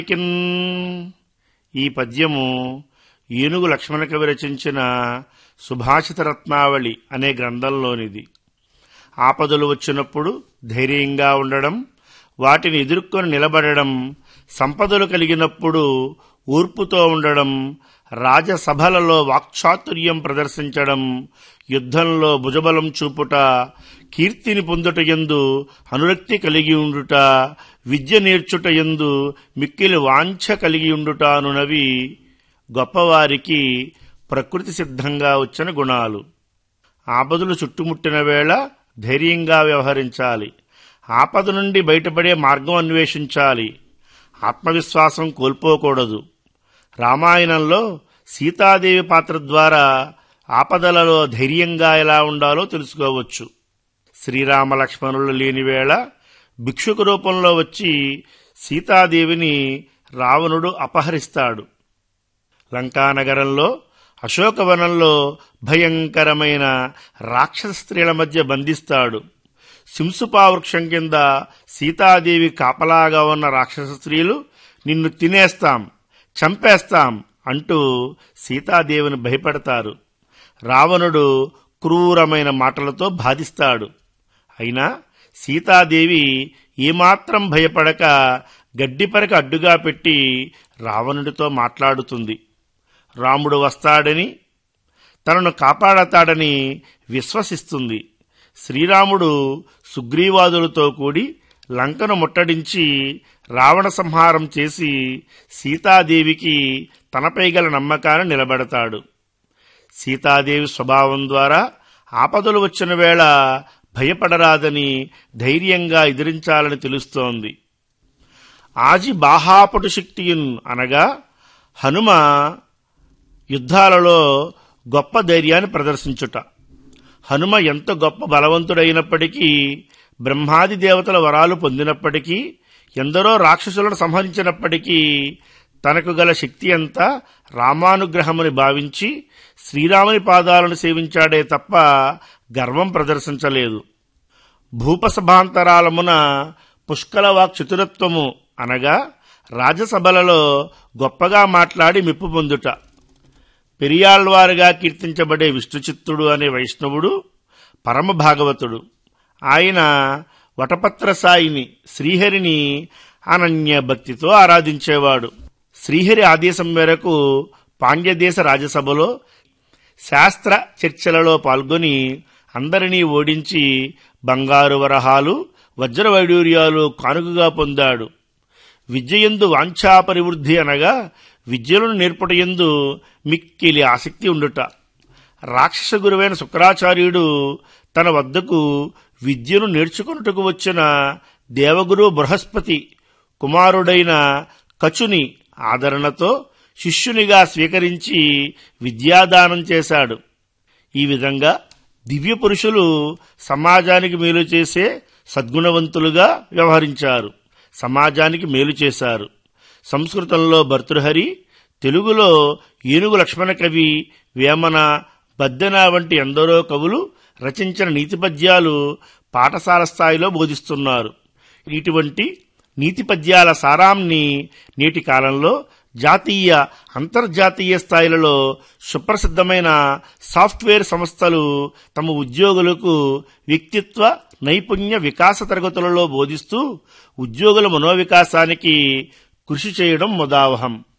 కిన్ ఈ పద్యము ఏనుగు లక్ష్మణ కవి రచించిన సుభాషిత రత్నావళి అనే గ్రంథంలోనిది ఆపదలు వచ్చినప్పుడు ధైర్యంగా ఉండడం వాటిని ఎదుర్కొని నిలబడడం సంపదలు కలిగినప్పుడు ఊర్పుతో ఉండడం రాజసభలలో వాక్చాతుర్యం ప్రదర్శించడం యుద్ధంలో భుజబలం చూపుట కీర్తిని పొందుట ఎందు అనురక్తి కలిగి ఉండుట విద్య నేర్చుట ఎందు మిక్కిలి వాంఛ కలిగి ఉండుట అనునవి గొప్పవారికి ప్రకృతి సిద్ధంగా వచ్చిన గుణాలు ఆపదలు చుట్టుముట్టిన వేళ ధైర్యంగా వ్యవహరించాలి ఆపద నుండి బయటపడే మార్గం అన్వేషించాలి ఆత్మవిశ్వాసం కోల్పోకూడదు రామాయణంలో సీతాదేవి పాత్ర ద్వారా ఆపదలలో ధైర్యంగా ఎలా ఉండాలో తెలుసుకోవచ్చు శ్రీరామ లక్ష్మణులు లేని వేళ భిక్షుక రూపంలో వచ్చి సీతాదేవిని రావణుడు అపహరిస్తాడు లంకానగరంలో అశోకవనంలో భయంకరమైన రాక్షస స్త్రీల మధ్య బంధిస్తాడు సింసుపా వృక్షం కింద సీతాదేవి కాపలాగా ఉన్న రాక్షస స్త్రీలు నిన్ను తినేస్తాం చంపేస్తాం అంటూ సీతాదేవిని భయపెడతారు రావణుడు క్రూరమైన మాటలతో బాధిస్తాడు అయినా సీతాదేవి ఏమాత్రం భయపడక గడ్డిపరక అడ్డుగా పెట్టి రావణుడితో మాట్లాడుతుంది రాముడు వస్తాడని తనను కాపాడతాడని విశ్వసిస్తుంది శ్రీరాముడు సుగ్రీవాదులతో కూడి లంకను ముట్టడించి రావణ సంహారం చేసి సీతాదేవికి తనపై గల నమ్మకాన్ని నిలబెడతాడు సీతాదేవి స్వభావం ద్వారా ఆపదలు వచ్చిన వేళ భయపడరాదని ధైర్యంగా ఎదిరించాలని తెలుస్తోంది ఆజి బాహాపటు శక్తియున్ అనగా హనుమ యుద్ధాలలో గొప్ప ధైర్యాన్ని ప్రదర్శించుట హనుమ ఎంత గొప్ప బలవంతుడైనప్పటికీ బ్రహ్మాది దేవతల వరాలు పొందినప్పటికీ ఎందరో రాక్షసులను సంహరించినప్పటికీ తనకు గల శక్తి అంతా రామానుగ్రహమని భావించి శ్రీరాముని పాదాలను సేవించాడే తప్ప గర్వం ప్రదర్శించలేదు భూపసభాంతరాలమున పుష్కలవాక్ చతురత్వము అనగా రాజసభలలో గొప్పగా మాట్లాడి మెప్పు పొందుట పెరియాళ్వారుగా కీర్తించబడే విష్ణుచిత్తుడు అనే వైష్ణవుడు పరమ భాగవతుడు ఆయన వటపత్ర సాయిని శ్రీహరిని అనన్య భక్తితో ఆరాధించేవాడు శ్రీహరి ఆదేశం మేరకు పాండ్యదేశ రాజసభలో శాస్త్ర చర్చలలో పాల్గొని అందరినీ ఓడించి బంగారు వరహాలు వజ్రవైడూర్యాలు కానుకగా పొందాడు విద్యయందు వాంఛాపరివృద్ధి అనగా విద్యలను నేర్పుటయందు మిక్కిలి ఆసక్తి ఉండుట రాక్షస గురువైన శుక్రాచార్యుడు తన వద్దకు విద్యను నేర్చుకొనుటకు వచ్చిన దేవగురు బృహస్పతి కుమారుడైన కచుని ఆదరణతో శిష్యునిగా స్వీకరించి విద్యాదానం చేశాడు ఈ విధంగా దివ్య పురుషులు సమాజానికి మేలు చేసే సద్గుణవంతులుగా వ్యవహరించారు సమాజానికి మేలు చేశారు సంస్కృతంలో భర్తృహరి తెలుగులో ఏనుగు లక్ష్మణ కవి వేమన బద్దెన వంటి ఎందరో కవులు రచించిన నీతి పద్యాలు పాఠశాల స్థాయిలో బోధిస్తున్నారు ఇటువంటి నీతి పద్యాల సారాంని నేటి కాలంలో జాతీయ అంతర్జాతీయ స్థాయిలలో సుప్రసిద్ధమైన సాఫ్ట్వేర్ సంస్థలు తమ ఉద్యోగులకు వ్యక్తిత్వ నైపుణ్య వికాస తరగతులలో బోధిస్తూ ఉద్యోగుల మనోవికాసానికి కృషి చేయడం ముదావహం